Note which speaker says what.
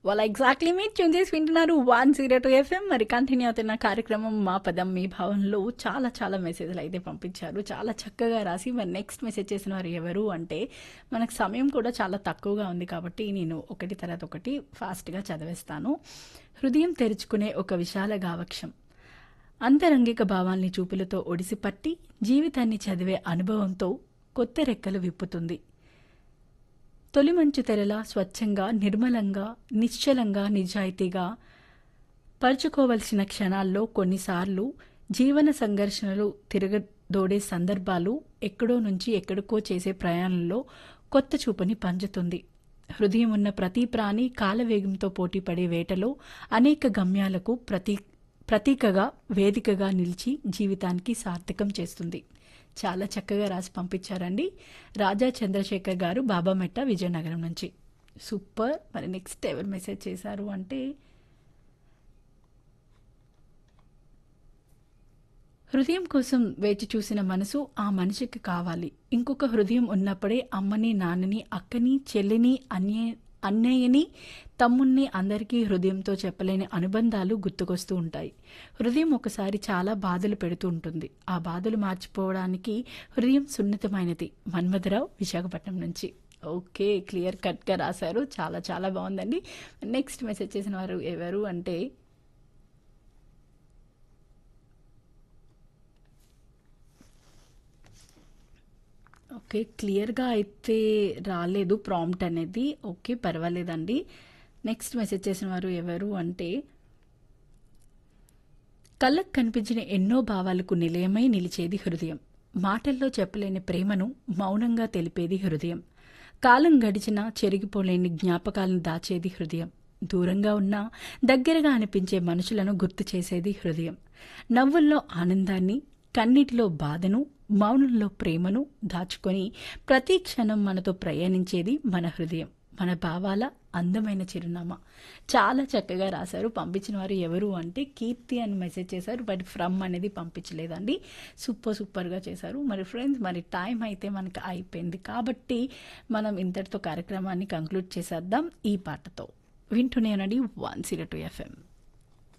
Speaker 1: వాళ్ళ ఎగ్జాక్ట్లీ మీరు ట్యూన్ చేసి వింటున్నారు వన్ జీరో టూ ఎఫ్ఎం మరి కంటిన్యూ అవుతున్న కార్యక్రమం మా పదం మీ భావంలో చాలా చాలా మెసేజ్లు అయితే పంపించారు చాలా చక్కగా రాసి మరి నెక్స్ట్ మెసేజ్ చేసిన వారు ఎవరు అంటే మనకు సమయం కూడా చాలా తక్కువగా ఉంది కాబట్టి నేను ఒకటి తర్వాత ఒకటి ఫాస్ట్గా చదివేస్తాను హృదయం తెరుచుకునే ఒక విశాల గావక్షం అంతరంగిక భావాల్ని చూపులతో ఒడిసిపట్టి జీవితాన్ని చదివే అనుభవంతో కొత్త రెక్కలు విప్పుతుంది తొలి మంచు తెరలా స్వచ్ఛంగా నిర్మలంగా నిశ్చలంగా నిజాయితీగా పరుచుకోవలసిన క్షణాల్లో కొన్నిసార్లు జీవన సంఘర్షణలు తిరగదోడే సందర్భాలు ఎక్కడో నుంచి ఎక్కడికో చేసే ప్రయాణంలో కొత్త చూపుని పంచుతుంది హృదయం ఉన్న ప్రతి ప్రాణి కాలవేగంతో పోటీపడే వేటలో అనేక గమ్యాలకు ప్రతీ ప్రతీకగా వేదికగా నిలిచి జీవితానికి సార్థకం చేస్తుంది చాలా చక్కగా రాసి పంపించారండి రాజా చంద్రశేఖర్ గారు బాబామెట్ట విజయనగరం నుంచి సూపర్ మరి నెక్స్ట్ ఎవరు మెసేజ్ చేశారు అంటే హృదయం కోసం వేచి చూసిన మనసు ఆ మనిషికి కావాలి ఇంకొక హృదయం ఉన్నప్పుడే అమ్మని నాన్నని అక్కని చెల్లిని అన్య అన్నయ్యని తమ్ముణ్ణి అందరికీ హృదయంతో చెప్పలేని అనుబంధాలు గుర్తుకొస్తూ ఉంటాయి హృదయం ఒకసారి చాలా బాధలు పెడుతూ ఉంటుంది ఆ బాధలు మార్చిపోవడానికి హృదయం సున్నితమైనది మన్మధరావు విశాఖపట్నం నుంచి ఓకే క్లియర్ కట్గా రాశారు చాలా చాలా బాగుందండి నెక్స్ట్ మెసేజ్ చేసిన వారు ఎవరు అంటే ఓకే క్లియర్గా అయితే రాలేదు ప్రాంప్ట్ అనేది ఓకే పర్వాలేదండి నెక్స్ట్ మెసేజ్ చేసిన వారు ఎవరు అంటే కళ్ళకు కనిపించిన ఎన్నో భావాలకు నిలయమై నిలిచేది హృదయం మాటల్లో చెప్పలేని ప్రేమను మౌనంగా తెలిపేది హృదయం కాలం గడిచినా చెరిగిపోలేని జ్ఞాపకాలను దాచేది హృదయం దూరంగా ఉన్నా దగ్గరగా అనిపించే మనుషులను గుర్తు చేసేది హృదయం నవ్వుల్లో ఆనందాన్ని కన్నిటిలో బాధను మౌనంలో ప్రేమను దాచుకొని ప్రతి క్షణం మనతో ప్రయాణించేది మన హృదయం మన భావాల అందమైన చిరునామా చాలా చక్కగా రాశారు పంపించిన వారు ఎవరు అంటే కీర్తి అని మెసేజ్ చేశారు బట్ ఫ్రమ్ అనేది పంపించలేదండి సూపర్ సూపర్గా చేశారు మరి ఫ్రెండ్స్ మరి టైం అయితే మనకి అయిపోయింది కాబట్టి మనం ఇంతటితో కార్యక్రమాన్ని కంక్లూడ్ చేసేద్దాం ఈ పాటతో వింటూనే ఉండండి వన్ జీరో టూ ఎఫ్ఎం